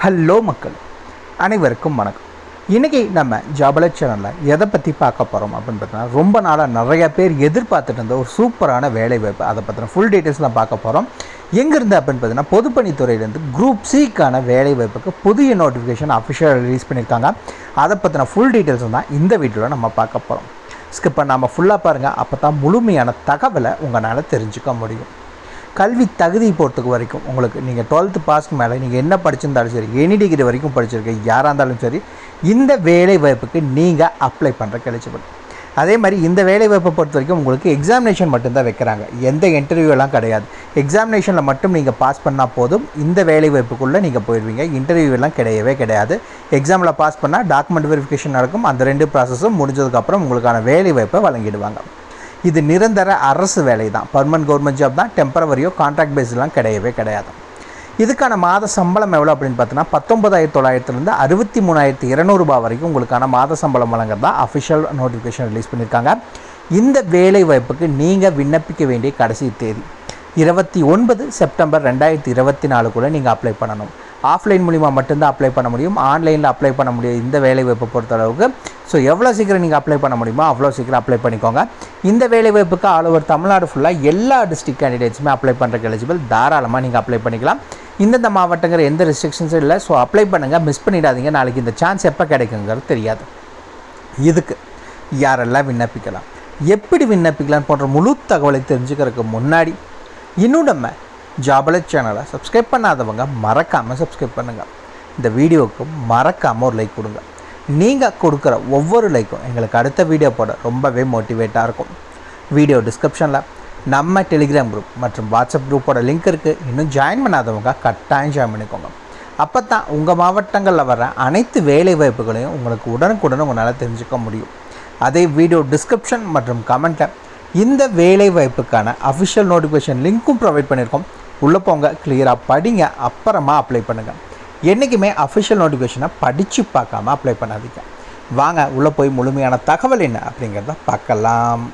hello மக்கள் அனைவருக்கும் வணக்கம் இன்றைக்கி நம்ம ஜாபல சேனலில் எதை பற்றி பார்க்க போகிறோம் அப்படின்னு பார்த்தீங்கன்னா ரொம்ப நாளாக நிறைய பேர் எதிர்பார்த்துட்டு இருந்த ஒரு சூப்பரான வேலை வாய்ப்பு அதை பற்றின ஃபுல் டீட்டெயில்ஸ் தான் பார்க்க போகிறோம் எங்கேருந்து அப்படின்னு பார்த்தீங்கன்னா பொதுப்பணித்துறையிலேருந்து குரூப் சிக்கான வேலை வாய்ப்புக்கு புதிய நோட்டிஃபிகேஷன் அஃபிஷியல் ரிலீஸ் பண்ணியிருக்காங்க அதை பற்றின ஃபுல் டீட்டெயில்ஸ் தான் இந்த வீடியோவில் நம்ம பார்க்க போகிறோம் ஸ்கிப் பண்ணாமல் ஃபுல்லாக பாருங்கள் அப்போ தான் முழுமையான தகவலை உங்களால் தெரிஞ்சுக்க முடியும் கல்வி தகுதி பொறுத்துக்கு வரைக்கும் உங்களுக்கு நீங்கள் டுவெல்த்து பாஸ்க்கு மேலே நீங்கள் என்ன படிச்சிருந்தாலும் சரி எனி டிகிரி வரைக்கும் படிச்சிருக்க யாராக இருந்தாலும் சரி இந்த வேலை வாய்ப்புக்கு நீங்கள் அப்ளை பண்ணுறக்கு எலிஜிபிள் அதே மாதிரி இந்த வேலை வாய்ப்பை பொறுத்த வரைக்கும் உங்களுக்கு எக்ஸாமினேஷன் மட்டும்தான் வைக்கிறாங்க எந்த இன்டர்வியூலாம் கிடையாது எக்ஸாமினேஷனில் மட்டும் நீங்கள் பாஸ் பண்ணால் போதும் இந்த வேலை வாய்ப்புக்குள்ளே நீங்கள் போயிடுவீங்க இன்டர்வியூலாம் கிடையவே கிடையாது எக்ஸாமில் பாஸ் பண்ணால் டாக்குமெண்ட் வெரிஃபிகேஷன் நடக்கும் அந்த ரெண்டு ப்ராசஸும் முடிஞ்சதுக்கப்புறம் உங்களுக்கான வேலை வாய்ப்பை வழங்கிடுவாங்க இது நிரந்தர அரசு வேலை தான் பர்மனன்ட் கவர்மெண்ட் ஜாப் தான் டெம்பரவரியோ கான்ட்ராக்ட் பேஸ்லாம் கிடையவே கிடையாது இதுக்கான மாத சம்பளம் எவ்வளோ அப்படின்னு பார்த்தீங்கன்னா பத்தொன்பதாயிரத்தி தொள்ளாயிரத்துலேருந்து அறுபத்தி மூணாயிரத்தி இரநூறுபா வரைக்கும் உங்களுக்கான மாத சம்பளம் வழங்குறதா அஃபிஷியல் நோட்டிஃபிகேஷன் ரிலீஸ் பண்ணியிருக்காங்க இந்த வேலை வாய்ப்புக்கு நீங்கள் விண்ணப்பிக்க வேண்டிய கடைசி தேதி இருபத்தி ஒன்பது செப்டம்பர் ரெண்டாயிரத்தி இருபத்தி நாலுக்குள்ளே நீங்கள் அப்ளை பண்ணணும் ஆஃப்லைன் மூலிமா மட்டும்தான் அப்ளை பண்ண முடியும் ஆன்லைனில் அப்ளை பண்ண முடியும் இந்த வேலை வாய்ப்பை பொறுத்தளவுக்கு ஸோ எவ்வளோ சீக்கிரம் நீங்கள் அப்ளை பண்ண முடியுமோ அவ்வளோ சீக்கிரம் அப்ளை பண்ணிக்கோங்க இந்த வேலை வாய்ப்புக்கு ஆல் ஓவர் தமிழ்நாடு ஃபுல்லாக எல்லா டிஸ்ட்ரிக்ட் கேண்டிடேட்ஸுமே அப்ளை பண்ணுறக்கு எலிஜிபிள் தாராளமாக நீங்கள் அப்ளை பண்ணிக்கலாம் இந்தந்த மாவட்டங்கிற எந்த ரெஸ்ட்ரிக்ஷன்ஸும் இல்லை ஸோ அப்ளை பண்ணுங்கள் மிஸ் பண்ணிடாதீங்க நாளைக்கு இந்த சான்ஸ் எப்போ கிடைக்குங்கிறது தெரியாது இதுக்கு யாரெல்லாம் விண்ணப்பிக்கலாம் எப்படி விண்ணப்பிக்கலாம் போன்ற முழு தகவலை தெரிஞ்சுக்கிறதுக்கு முன்னாடி இன்னும் நம்ம ஜாபல சேனலை சப்ஸ்கிரைப் பண்ணாதவங்க மறக்காமல் சப்ஸ்கிரைப் பண்ணுங்கள் இந்த வீடியோவுக்கு மறக்காமல் ஒரு லைக் கொடுங்க நீங்கள் கொடுக்குற ஒவ்வொரு லைக்கும் எங்களுக்கு அடுத்த வீடியோ போட ரொம்பவே மோட்டிவேட்டாக இருக்கும் வீடியோ டிஸ்கிரிப்ஷனில் நம்ம டெலிகிராம் குரூப் மற்றும் வாட்ஸ்அப் குரூப்போட லிங்க் இருக்குது இன்னும் ஜாயின் பண்ணாதவங்க கட்டாயம் ஜாயின் பண்ணிக்கோங்க அப்போ தான் உங்கள் மாவட்டங்களில் வர அனைத்து வேலை வாய்ப்புகளையும் உங்களுக்கு உடனுக்குடன் உங்களால் தெரிஞ்சுக்க முடியும் அதே வீடியோ டிஸ்கிரிப்ஷன் மற்றும் கமெண்ட்டில் இந்த வேலை வாய்ப்புக்கான அஃபிஷியல் நோட்டிஃபிகேஷன் லிங்க்கும் ப்ரொவைட் பண்ணியிருக்கோம் உள்ளே போங்க கிளியராக படிங்க அப்புறமா அப்ளை பண்ணுங்கள் என்றைக்குமே அஃபிஷியல் நோட்டிஃபிகேஷனை படித்து பார்க்காம அப்ளை பண்ணாதீங்க வாங்க உள்ளே போய் முழுமையான தகவல் என்ன அப்படிங்கிறத பார்க்கலாம்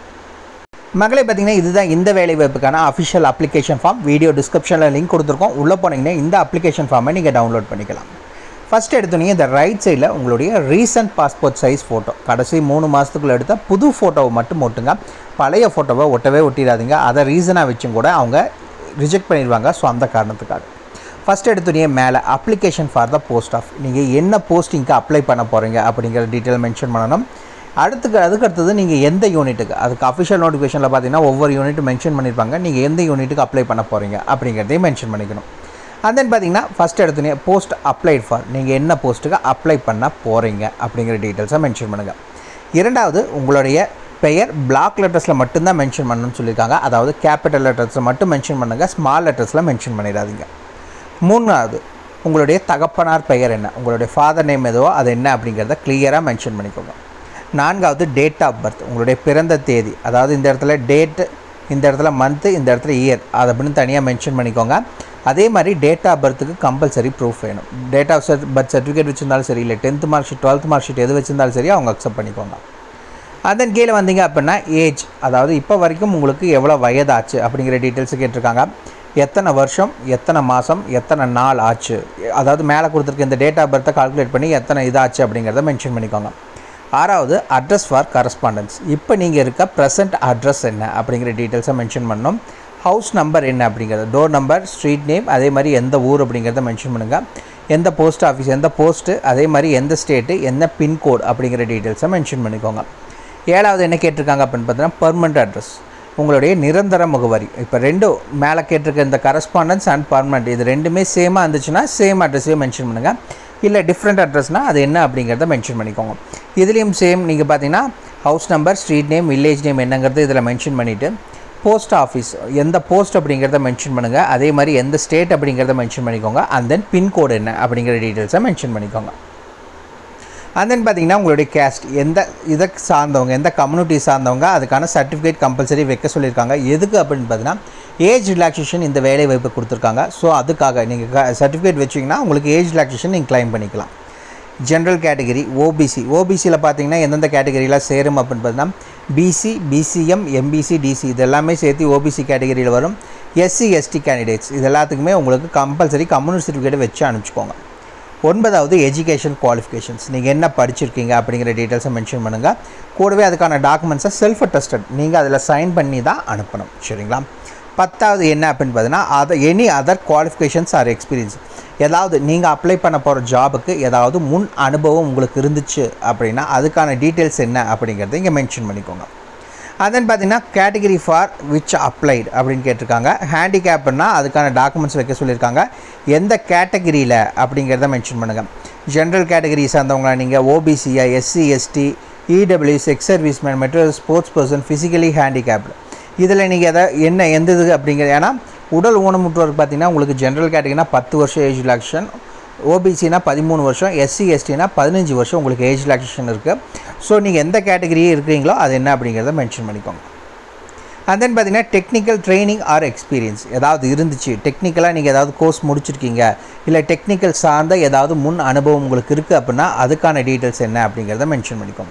மகளே பார்த்தீங்கன்னா இதுதான் இந்த வேலை வாய்ப்புக்கான அஃபிஷியல் அப்ளிகேஷன் ஃபார்ம் வீடியோ டிஸ்கிரிப்ஷனில் லிங்க் கொடுத்துருக்கோம் உள்ளே போனீங்கன்னா இந்த அப்ளிகேஷன் ஃபார்மை நீங்கள் டவுன்லோட் பண்ணிக்கலாம் ஃபஸ்ட் எடுத்தோன்னே இந்த ரைட் சைடில் உங்களுடைய ரீசன்ட் பாஸ்போர்ட் சைஸ் ஃபோட்டோ கடைசி மூணு மாதத்துக்குள்ளே எடுத்த புது ஃபோட்டோவை மட்டும் ஒட்டுங்க பழைய ஃபோட்டோவை ஒட்டவே ஒட்டிடாதீங்க அதை ரீசனாக வச்சும் கூட அவங்க ரிஜெக்ட் பண்ணிடுவாங்க ஸோ அந்த காரணத்துக்காக ஃபஸ்ட் எடுத்தோடனே மேலே application for the post of நீங்கள் என்ன போஸ்டிங்க்கு அப்ளை பண்ண போகிறீங்க அப்படிங்கிற டீட்டெயில் மென்ஷன் பண்ணணும் அடுத்துக்கு அதுக்கு அடுத்தது நீங்கள் எந்த யூனிட்டுக்கு அதுக்கு அஃபிஷியல் நோட்டிஃபிகேஷனில் பார்த்தீங்கன்னா ஒவ்வொரு யூனிட்டும் மென்ஷன் பண்ணியிருப்பாங்க நீங்கள் எந்த யூனிட்டுக்கு அப்ளை பண்ண போகிறீங்க அப்படிங்கிறதையும் மென்ஷன் பண்ணிக்கணும் அண்ட் தென் பார்த்தீங்கன்னா ஃபஸ்ட் எடுத்தோடனே போஸ்ட் அப்ளைட் ஃபார் நீங்கள் என்ன போஸ்ட்டுக்கு அப்ளை பண்ண போகிறீங்க அப்படிங்கிற டீட்டெயில்ஸை மென்ஷன் பண்ணுங்கள் இரண்டாவது உங்களுடைய பெயர் பிளாக் லெட்டர்ஸில் மட்டும்தான் மென்ஷன் பண்ணணும்னு சொல்லியிருக்காங்க அதாவது கேபிட்டல் லெட்டர்ஸில் மட்டும் மென்ஷன் பண்ணுங்கள் ஸ்மால் லெட்டர்ஸில் மென்ஷன் பண்ணிடாதீங்க மூணாவது உங்களுடைய தகப்பனார் பெயர் என்ன உங்களுடைய ஃபாதர் நேம் எதுவோ அது என்ன அப்படிங்கிறத கிளியராக மென்ஷன் பண்ணிக்கோங்க நான்காவது டேட் ஆஃப் பர்த் உங்களுடைய பிறந்த தேதி அதாவது இந்த இடத்துல டேட்டு இந்த இடத்துல மந்த்து இந்த இடத்துல இயர் அதை அப்படின்னு தனியாக மென்ஷன் பண்ணிக்கோங்க அதே மாதிரி டேட் ஆஃப் பர்த்துக்கு கம்பல்சரி ப்ரூஃப் வேணும் டேட் ஆஃப் பர்த் சர்டிஃபிகேட் வச்சிருந்தாலும் சரி இல்லை tenth mark sheet twelfth mark sheet எது வச்சிருந்தாலும் சரி அவங்க அக்செப்ட் பண்ணிக்கோங்க அதன் கீழே வந்தீங்க அப்படின்னா ஏஜ் அதாவது இப்போ வரைக்கும் உங்களுக்கு எவ்வளோ வயதாச்சு அப்படிங்கிற டீட்டெயில்ஸ் கேட்டிருக்காங்க எத்தனை வருஷம் எத்தனை மாதம் எத்தனை நாள் ஆச்சு அதாவது மேலே கொடுத்துருக்க இந்த டேட் ஆஃப் பர்த்தை கால்குலேட் பண்ணி எத்தனை இதாச்சு அப்படிங்கிறத மென்ஷன் பண்ணிக்கோங்க ஆறாவது அட்ரஸ் ஃபார் கரஸ்பாண்டன்ஸ் இப்போ நீங்கள் இருக்க ப்ரெசன்ட் அட்ரஸ் என்ன அப்படிங்கிற டீட்டெயில்ஸை மென்ஷன் பண்ணணும் ஹவுஸ் நம்பர் என்ன அப்படிங்கிறது டோர் நம்பர் ஸ்ட்ரீட் நேம் அதே மாதிரி எந்த ஊர் அப்படிங்கிறத மென்ஷன் பண்ணுங்கள் எந்த போஸ்ட் ஆஃபீஸ் எந்த போஸ்ட்டு அதே மாதிரி எந்த ஸ்டேட்டு என்ன பின்கோட் அப்படிங்கிற டீட்டெயில்ஸை மென்ஷன் பண்ணிக்கோங்க ஏழாவது என்ன கேட்டிருக்காங்க அப்படின்னு பார்த்தீங்கன்னா பர்மனெண்ட் அட்ரஸ் உங்களுடைய நிரந்தர முகவரி இப்போ ரெண்டும் மேலே கேட்டிருக்க இந்த கரஸ்பாண்டன்ஸ் அண்ட் பர்மனெண்ட் இது ரெண்டுமே சேமாக இருந்துச்சுன்னா சேம் அட்ரஸையும் மென்ஷன் பண்ணுங்கள் இல்லை டிஃப்ரெண்ட் அட்ரஸ்னால் அது என்ன அப்படிங்கிறத மென்ஷன் பண்ணிக்கோங்க இதுலேயும் சேம் நீங்கள் பார்த்தீங்கன்னா house number street name village name என்னங்கிறது இதில் மென்ஷன் பண்ணிவிட்டு போஸ்ட் ஆஃபீஸ் எந்த போஸ்ட் அப்படிங்கிறத மென்ஷன் பண்ணுங்கள் அதே மாதிரி எந்த ஸ்டேட் அப்படிங்கிறத மென்ஷன் பண்ணிக்கோங்க அண்ட் தென் பின்கோடு என்ன அப்படிங்கிற டீட்டெயில்ஸை மென்ஷன் பண்ணிக்கோங்க அண்ட் தென் பார்த்தீங்கன்னா உங்களுடைய கேஸ்ட் எந்த இதை சார்ந்தவங்க எந்த கம்யூனிட்டி சார்ந்தவங்க அதுக்கான சர்டிஃபிகேட் கம்பல்சரி வைக்க சொல்லியிருக்காங்க எதுக்கு அப்படின்னு பார்த்தீங்கன்னா ஏஜ் ரிலாக்ஸேஷன் இந்த வேலை வாய்ப்பு கொடுத்துருக்காங்க ஸோ அதுக்காக நீங்கள் சர்டிஃபிகேட் வச்சிங்கன்னா உங்களுக்கு ஏஜ் ரிலாக்ஸேஷன் நீங்கள் கிளைம் பண்ணிக்கலாம் ஜென்ரல் கேட்டகரி ஓபிசி ஓபிசியில் பார்த்தீங்கன்னா எந்தெந்த கேட்டகரியில் சேரும் அப்படின்னு பார்த்தீங்கன்னா பிசி பிசிஎம் எம்பிசி டிசி இது எல்லாமே சேர்த்து ஓபிசி கேட்டகரியில் வரும் எஸ்சி எஸ்டி கேண்டிடேட்ஸ் இது எல்லாத்துக்குமே உங்களுக்கு கம்பல்சரி கம்யூனிட்டி சர்டிஃபிகேட் வச்சு அனுப்பிச்சிக்கோங்க ஒன்பதாவது எஜுகேஷன் குவாலிஃபிகேஷன்ஸ் நீங்கள் என்ன படிச்சிருக்கீங்க அப்படிங்கிற டீட்டெயில்ஸை மென்ஷன் பண்ணுங்கள் கூடவே அதுக்கான டாக்குமெண்ட்ஸை செல்ஃப் அட்டஸ்டட் நீங்கள் அதில் சைன் பண்ணி தான் அனுப்பணும் சரிங்களா பத்தாவது என்ன அப்படின்னு பார்த்தீங்கன்னா other any other qualifications or experience ஏதாவது நீங்கள் அப்ளை பண்ண போகிற ஜாபுக்கு ஏதாவது முன் அனுபவம் உங்களுக்கு இருந்துச்சு அப்படின்னா அதுக்கான டீட்டெயில்ஸ் என்ன அப்படிங்கிறத இங்கே மென்ஷன் பண்ணிக்கோங்க அதன் பார்த்தீங்கன்னா கேட்டகரி ஃபார் விச் அப்ளைடு அப்படின்னு கேட்டிருக்காங்க ஹேண்டிகேப்னா அதுக்கான டாக்குமெண்ட்ஸ் வைக்க சொல்லியிருக்காங்க எந்த கேட்டகரியில் அப்படிங்கிறத மென்ஷன் பண்ணுங்கள் ஜென்ரல் கேட்டகரி சார்ந்தவங்களா நீங்கள் ஓபிசியா SC ST EWS ex serviceman மற்றும் ஸ்போர்ட்ஸ் பர்சன் ஃபிசிக்கலி ஹேண்டிகேப்டு இதில் நீங்கள் எதை என்ன எந்த இது அப்படிங்கிறது ஏன்னா உடல் ஊனமுற்றோருக்கு பார்த்தீங்கன்னா உங்களுக்கு ஜென்ரல் கேட்டகரினா பத்து வருஷம் ஏஜ் ரிலாக்ஷன் ஓபிசினா பதிமூணு வருஷம் எஸ்சி எஸ்டினா பதினஞ்சு வருஷம் உங்களுக்கு ஏஜ் ரிலாக்ஸேஷன் இருக்குது ஸோ நீங்கள் எந்த கேட்டகரியே இருக்கிறீங்களோ அது என்ன அப்படிங்கிறத மென்ஷன் பண்ணிக்கோங்க அண்ட் தென் பார்த்தீங்கன்னா டெக்னிக்கல் ட்ரைனிங் ஆர் எக்ஸ்பீரியன்ஸ் ஏதாவது இருந்துச்சு டெக்னிக்கலாக நீங்கள் ஏதாவது கோர்ஸ் முடிச்சிருக்கீங்க இல்லை டெக்னிக்கல் சார்ந்த ஏதாவது முன் அனுபவம் உங்களுக்கு இருக்குது அப்படின்னா அதுக்கான டீட்டெயில்ஸ் என்ன அப்படிங்கிறத மென்ஷன் பண்ணிக்கோங்க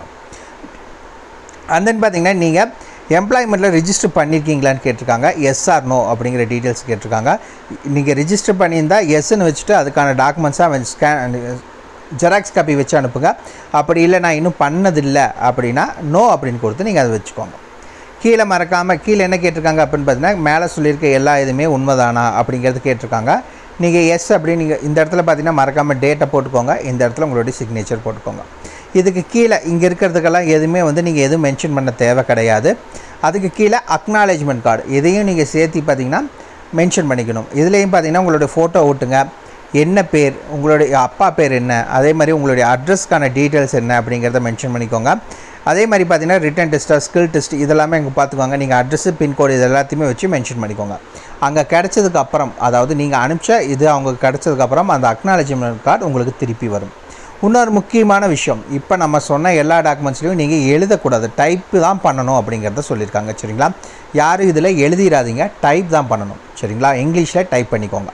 அண்ட் தென் பார்த்தீங்கன்னா நீங்கள் எம்ப்ளாய்மெண்ட்டில் ரிஜிஸ்டர் பண்ணியிருக்கீங்களான்னு கேட்டிருக்காங்க எஸ் ஆர் நோ அப்படிங்கிற டீட்டெயில்ஸ் கேட்டிருக்காங்க நீங்கள் ரிஜிஸ்டர் பண்ணியிருந்தால் எஸ்ன்னு வச்சுட்டு அதுக்கான டாக்குமெண்ட்ஸாக ஸ்கேன் ஜெராக்ஸ் காப்பி வச்சு அனுப்புங்க அப்படி இல்லை நான் இன்னும் பண்ணதில்லை அப்படின்னா நோ அப்படின்னு கொடுத்து நீங்கள் அதை வச்சுக்கோங்க கீழே மறக்காமல் கீழே என்ன கேட்டிருக்காங்க அப்படின்னு பார்த்தீங்கன்னா மேலே சொல்லியிருக்க எல்லா இதுவுமே உண்மைதானா அப்படிங்கிறது கேட்டிருக்காங்க நீங்கள் எஸ் அப்படின்னு நீங்கள் இந்த இடத்துல பார்த்தீங்கன்னா மறக்காமல் டேட்டை போட்டுக்கோங்க இந்த இடத்துல உங்களுடைய சிக்னேச்சர் போட்டுக்கோங்க இதுக்கு கீழே இங்கே இருக்கிறதுக்கெல்லாம் எதுவுமே வந்து நீங்கள் எதுவும் மென்ஷன் பண்ண தேவை கிடையாது அதுக்கு கீழே அக்னாலேஜ்மெண்ட் கார்டு இதையும் நீங்கள் சேர்த்து பார்த்தீங்கன்னா மென்ஷன் பண்ணிக்கணும் இதுலேயும் பார்த்தீங்கன்னா உங்களுடைய ஃபோட்டோ ஓட்டுங்க என்ன பேர் உங்களுடைய அப்பா பேர் என்ன அதே மாதிரி உங்களுடைய அட்ரஸ்க்கான டீட்டெயில்ஸ் என்ன அப்படிங்கிறத மென்ஷன் பண்ணிக்கோங்க அதே மாதிரி பார்த்தீங்கன்னா ரிட்டன் டெஸ்ட்டாக ஸ்கில் டெஸ்ட் இதெல்லாமே இங்கே பார்த்துக்கோங்க நீங்கள் அட்ரஸு பின்கோடு இது எல்லாத்தையுமே வச்சு மென்ஷன் பண்ணிக்கோங்க அங்கே கிடைச்சதுக்கு அப்புறம் அதாவது நீங்கள் அனுப்பிச்ச இது அவங்க கிடைச்சதுக்கப்புறம் அந்த அக்னாலஜ்மெண்ட் கார்டு உங்களுக்கு திருப்பி வரும் இன்னொரு முக்கியமான விஷயம் இப்போ நம்ம சொன்ன எல்லா டாக்குமெண்ட்ஸ்லையும் நீங்கள் எழுதக்கூடாது டைப்பு தான் பண்ணணும் அப்படிங்கிறத சொல்லியிருக்காங்க சரிங்களா யாரும் இதில் எழுதிடாதீங்க டைப் தான் பண்ணணும் சரிங்களா இங்கிலீஷில் டைப் பண்ணிக்கோங்க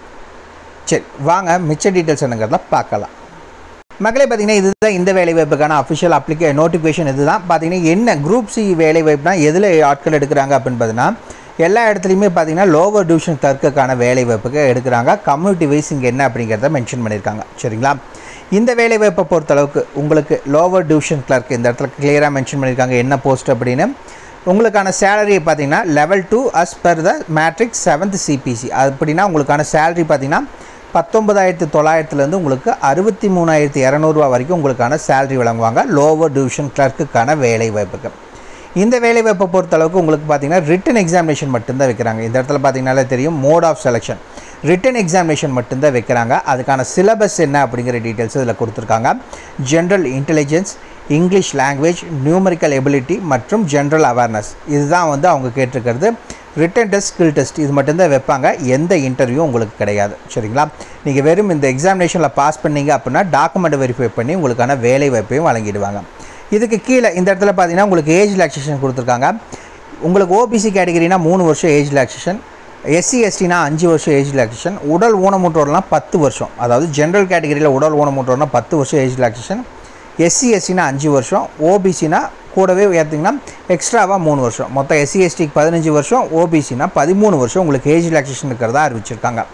சரி வாங்க மிச்ச டீட்டெயில்ஸ் என்னங்கிறத பார்க்கலாம் மக்களே பார்த்தீங்கன்னா இதுதான் இந்த வேலைவாய்ப்புக்கான அஃபிஷியல் அப்ளிகே நோட்டிஃபிகேஷன் இதுதான் பார்த்தீங்கன்னா என்ன குரூப் சி வேலைவாய்ப்புனா எதில் ஆட்கள் எடுக்கிறாங்க அப்படின்னு பார்த்தீங்கன்னா எல்லா இடத்துலையுமே பார்த்தீங்கன்னா லோவர் டிவிஷன் கிளர்க்குக்கான வேலைவாய்ப்புக்கு எடுக்கிறாங்க கம்யூனிட்டி வைஸ் இங்கே என்ன அப்படிங்கிறத மென்ஷன் பண்ணியிருக்காங்க சரிங்களா இந்த வேலைவாய்ப்பை பொறுத்தளவுக்கு உங்களுக்கு லோவர் டிவிஷன் கிளர்க் இந்த இடத்துல கிளியராக மென்ஷன் பண்ணியிருக்காங்க என்ன போஸ்ட் அப்படின்னு உங்களுக்கான சேலரி பார்த்தீங்கன்னா level two as per the matrix seventh CPC அப்படின்னா உங்களுக்கான சேலரி பார்த்தீங்கன்னா பத்தொன்பதாயிரத்து தொள்ளாயிரத்துலேருந்து உங்களுக்கு அறுபத்தி மூணாயிரத்தி இரநூறுவா வரைக்கும் உங்களுக்கான சேலரி வழங்குவாங்க லோவர் டிவிஷன் கிளர்க்குக்கான வேலை வாய்ப்புக்கு இந்த வேலை வாய்ப்பை பொறுத்தளவுக்கு உங்களுக்கு பார்த்தீங்கன்னா ரிட்டன் எக்ஸாமினேஷன் மட்டும்தான் வைக்கிறாங்க இந்த இடத்துல பார்த்தீங்கன்னாலே தெரியும் mode of selection written examination மட்டும்தான் வைக்கிறாங்க அதுக்கான சிலபஸ் என்ன அப்படிங்கிற டீட்டெயில்ஸ் இதில் கொடுத்துருக்காங்க general intelligence English language numerical ability மற்றும் ஜென்ரல் அவேர்னஸ் இதுதான் வந்து அவங்க கேட்டிருக்கிறது ரிட்டன் டெஸ்ட் ஸ்கில் டெஸ்ட் இது மட்டும்தான் வைப்பாங்க எந்த இன்டர்வியூ உங்களுக்கு கிடையாது சரிங்களா நீங்கள் வெறும் இந்த எக்ஸாமினேஷனில் பாஸ் பண்ணீங்க அப்படின்னா டாக்குமெண்ட் வெரிஃபை பண்ணி உங்களுக்கான வேலை வாய்ப்பையும் வழங்கிடுவாங்க இதுக்கு கீழே இந்த இடத்துல பார்த்தீங்கன்னா உங்களுக்கு ஏஜ் ரிலாக்ஸேஷன் கொடுத்துருக்காங்க உங்களுக்கு ஓபிசி கேட்டகரினா மூணு வருஷம் ஏஜ் ரிலாக்ஸேஷன் எஸ்சி எஸ்டினா அஞ்சு வருஷம் ஏஜ் ரிலாக்ஸேஷன் உடல் ஊனமுற்றோர்லாம் பத்து வருஷம் அதாவது ஜென்ரல் கேட்டகரியில் உடல் ஊனமுற்றோர்னா பத்து வருஷம் ஏஜ் ரிலாக்ஸேஷன் எஸ்சி எஸ்சினா அஞ்சு வருஷம் ஓபிசினா கூடவே ஏற்றிங்கன்னா எக்ஸ்ட்ராவாக மூணு வருஷம் மொத்தம் எஸ்சி எஸ்டிக்கு பதினஞ்சு வருஷம் ஓபிசினா பதிமூணு வருஷம் உங்களுக்கு ஏஜ் ரிலாக்ஸேஷன் இருக்கிறதா அறிவிச்சிருக்காங்க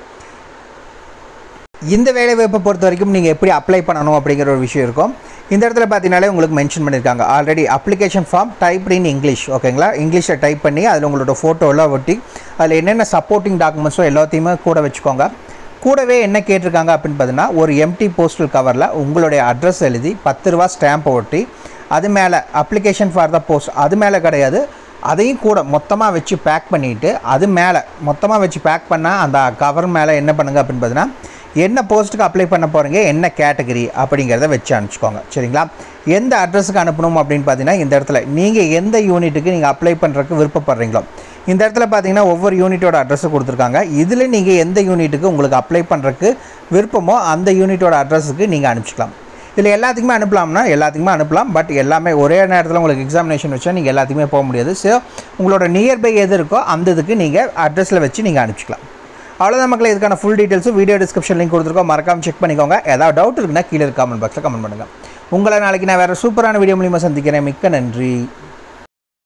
இந்த வேலைவாய்ப்பை பொறுத்த வரைக்கும் நீங்கள் எப்படி அப்ளை பண்ணணும் அப்படிங்கிற ஒரு விஷயம் இருக்கும் இந்த இடத்துல பார்த்தீங்கனாலே உங்களுக்கு மென்ஷன் பண்ணியிருக்காங்க already application form typed in English ஓகேங்களா இங்கிலீஷில் டைப் பண்ணி அதில் உங்களோட ஃபோட்டோலாம் ஒட்டி அதில் என்னென்ன சப்போர்ட்டிங் டாக்குமெண்ட்ஸோ எல்லாத்தையுமே கூட வச்சுக்கோங்க கூடவே என்ன கேட்டிருக்காங்க அப்படின்னு பார்த்தீங்கன்னா ஒரு எம்டி போஸ்டல் கவரில் உங்களுடைய அட்ரஸ் எழுதி பத்து ரூபா ஸ்டாம்பை ஒட்டி அது மேலே அப்ளிகேஷன் ஃபார் த போஸ்ட் அது மேலே கிடையாது அதையும் கூட மொத்தமாக வச்சு பேக் பண்ணிவிட்டு அது மேலே மொத்தமாக வச்சு பேக் பண்ணால் அந்த கவர் மேலே என்ன பண்ணுங்க அப்படின்னு பார்த்தீங்கன்னா என்ன போஸ்ட்டுக்கு அப்ளை பண்ண போகிறீங்க என்ன கேட்டகரி அப்படிங்கிறத வச்சு அனுப்பிச்சிக்கோங்க சரிங்களா எந்த அட்ரஸுக்கு அனுப்பணும் அப்படின்னு பார்த்தீங்கன்னா இந்த இடத்துல நீங்கள் எந்த யூனிட்டுக்கு நீங்கள் அப்ளை பண்ணுறதுக்கு விருப்பப்படுறீங்களோ இந்த இடத்துல பார்த்தீங்கன்னா ஒவ்வொரு யூனிட்டோட அட்ரஸை கொடுத்துருக்காங்க இதில் நீங்கள் எந்த யூனிட்டுக்கு உங்களுக்கு அப்ளை பண்ணுறதுக்கு விருப்பமோ அந்த யூனிட்டோட அட்ரஸுக்கு நீங்கள் அனுப்பிச்சிக்கலாம் இதில் எல்லாத்துக்குமே அனுப்பலாம்னா எல்லாத்துக்குமே அனுப்பலாம் பட் எல்லாமே ஒரே நேரத்தில் உங்களுக்கு எக்ஸாமினேஷன் வச்சா நீங்கள் எல்லாத்துக்குமே போக முடியாது ஸோ உங்களோட நியர்பை எது இருக்கோ அந்த இதுக்கு நீங்கள் அட்ரஸில் வச்சு நீங்கள் அனுப்பிச்சிக்கலாம் அவ்வளோதான் மக்களே இதுக்கான ஃபுல் டீட்டெயில்ஸும் வீடியோ டிஸ்கிரிப்ஷன் லிங்க் கொடுத்துருக்கோம் மறக்காம செக் பண்ணிக்கோங்க ஏதாவது டவுட் இருக்குன்னா கீழே காமெண்ட் பாக்ஸில் கமெண்ட் பண்ணுங்கள் உங்களை நாளைக்கு நான் வேறு சூப்பரான வீடியோ மூலியமாக சந்திக்கிறேன் மிக்க நன்றி